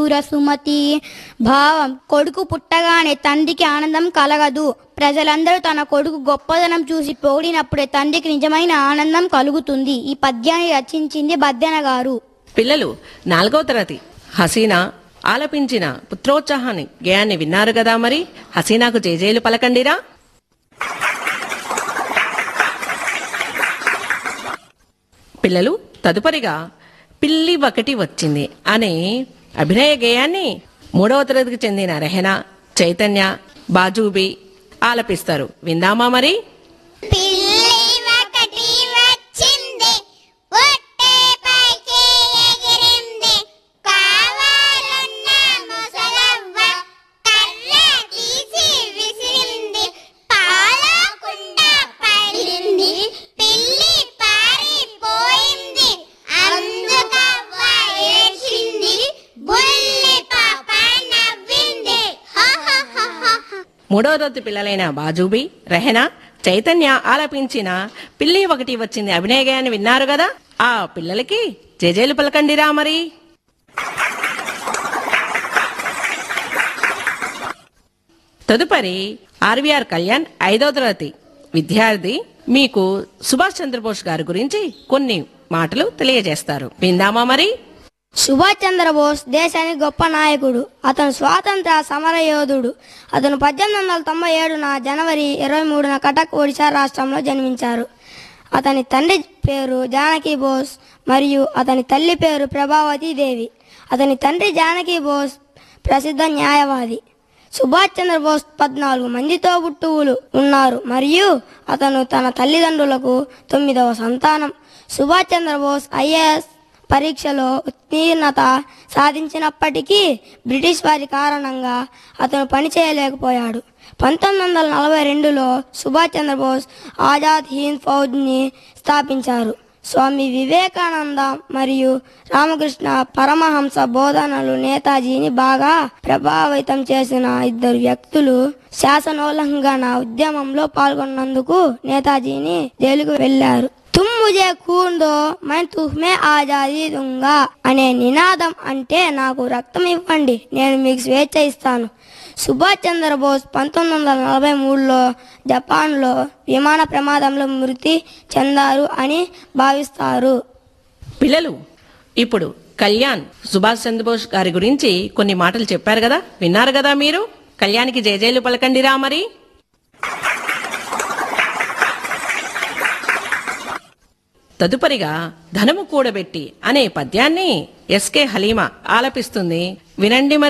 సుమతి భావం కొడుకు పుట్టగానే తండ్రికి ఆనందం కలగదు ప్రజలందరూ తన కొడుకు గొప్పదనం చూసి పొగిడినప్పుడే తండ్రికి నిజమైన ఆనందం కలుగుతుంది ఈ పద్యాన్ని రచించింది బద్దెన గారు పిల్లలు నాలుగవ తరగతి హసీనా ఆలపించిన పుత్రోత్సాహాన్ని గేయాన్ని విన్నారు కదా మరి హసీనాకు జేజేలు పలకండిరా పిల్లలు తదుపరిగా పిల్లి ఒకటి వచ్చింది అనే అభినయ గేయాన్ని మూడవ తరగతికి చెందిన రెహనా చైతన్య బాజూబి ఆలపిస్తారు విందామా మరి పిల్లి ఒకటి వచ్చింది ఒట్టే పైకి ఎగిరింది కావాలన్న ముసలవ్వ కర్ర తీసి విసిరింది పాలకుండా పడింది పిల్లి పారిపోయింది అందుకవ్వ ఏడ్చింది బుల్లి పాప నవ్వింది హా హా హా హా హా. మూడవ తరగతి పిల్లలైన బాజూబి రెహనా చైతన్య ఆలపించిన పిల్లి ఒకటి వచ్చింది అభినయ గేయాన్ని విన్నారు కదా ఆ పిల్లలకి జేజేలు పలకండిరా మరి తదుపరి ఆర్వీఆర్ కళ్యాణ్ ఐదవ తరగతి విద్యార్థి మీకు సుభాష్ చంద్రబోస్ గారి గురించి కొన్ని మాటలు తెలియజేస్తారు విందామా మరి సుభాష్ చంద్రబోస్ దేశానికి గొప్ప నాయకుడు అతను స్వాతంత్ర సమర యోధుడు అతను పద్దెనిమిది వందల తొంభై ఏడున జనవరి ఇరవై మూడున కటక్ ఒడిశా రాష్ట్రంలో జన్మించారు అతని తండ్రి పేరు జానకి బోస్ మరియు అతని తల్లి పేరు ప్రభావతి దేవి అతని తండ్రి జానకి బోస్ ప్రసిద్ధ న్యాయవాది సుభాష్ చంద్రబోస్ పద్నాలుగు మంది తోబుట్టువులు ఉన్నారు మరియు అతను తన తల్లిదండ్రులకు తొమ్మిదవ సంతానం సుభాష్ చంద్రబోస్ ఐఏఎస్ పరీక్షలో ఉత్తీర్ణత సాధించినప్పటికీ బ్రిటిష్ వారి కారణంగా అతను పని చేయలేకపోయాడు పంతొమ్మిది వందల నలభై రెండులో సుభాష్ చంద్రబోస్ ఆజాద్ హింద్ ఫౌజ్ని స్థాపించారు స్వామి వివేకానంద మరియు రామకృష్ణ పరమహంస బోధనలు నేతాజీని బాగా ప్రభావితం చేసిన ఇద్దరు వ్యక్తులు శాసనోల్లంఘన ఉద్యమంలో పాల్గొన్నందుకు నేతాజీని జైలుకు వెళ్లారు తుమ్ ముజే ఖూన్ దో మై తుహ్మే ఆజాదీ దుంగా అనే నినాదం అంటే నాకు రక్తం ఇవ్వండి నేను మీకు స్వేచ్ఛ ఇస్తాను సుభాష్ చంద్రబోస్ పంతొమ్మిది వందల నలభై మూడులో జపాన్లో విమాన ప్రమాదంలో మృతి చెందారు అని భావిస్తారు పిల్లలు ఇప్పుడు కళ్యాణ్ సుభాష్ చంద్రబోస్ గారి గురించి కొన్ని మాటలు చెప్పారు కదా విన్నారు కదా మీరు కళ్యాణ్కి జేజేలు పలకండిరా మరి తదుపరిగా ధనము కూడబెట్టి అనే పద్యాన్ని ఎస్కే హలీమా ఆలపిస్తుంది వినండి మరి